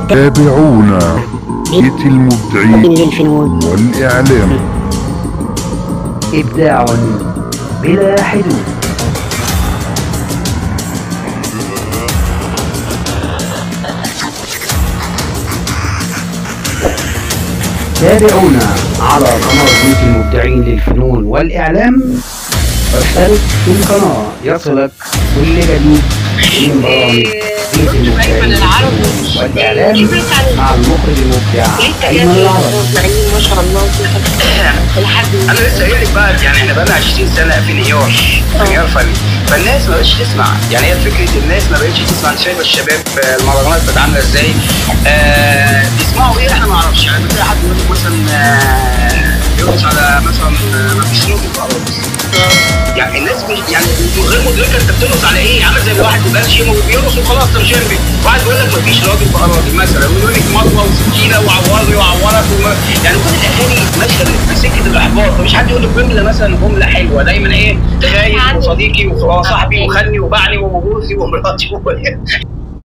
تابعونا بيت المبدعين للفنون والإعلام إبداع بلا حدود تابعونا على قناة بيت المبدعين للفنون والإعلام واشترك في القناة يصلك كل جديد من برامج بيت المبدعين والإعلام مع المخرج المبدع أيمن العربي ما شاء الله لحد انا لسه قايل لك بقى يعني احنا بقالنا 20 سنه في انهيار انهيار فني فالناس ما بقتش تسمع يعني هي فكره الناس ما بقتش تسمع انت شايف الشباب آه، المهرجانات بقت عامله ازاي آه بيسمعوا ايه احنا ما نعرفش يعني بتلاقي حد يقول لك مثلا آه، بيرقص على مثلا آه، ما فيش نوت خالص يعني الناس مش يعني من غير مدركه انت بترقص على ايه عامل زي الواحد ما بقاش يوم بيرقص وخلاص انت مش فاهم بيه. واحد بيقول لك ما فيش راجل في اراضي مثلا ويقول لك مطوه وسكينه وعوري وعورك وما يعني كل الاغاني ماشيه في سكه الاحباط مفيش حد يقول لك جمله مثلا جمله حلوه دايما ايه خايف وصديقي وصاحبي وخلني وبعني وجوزي ومراتي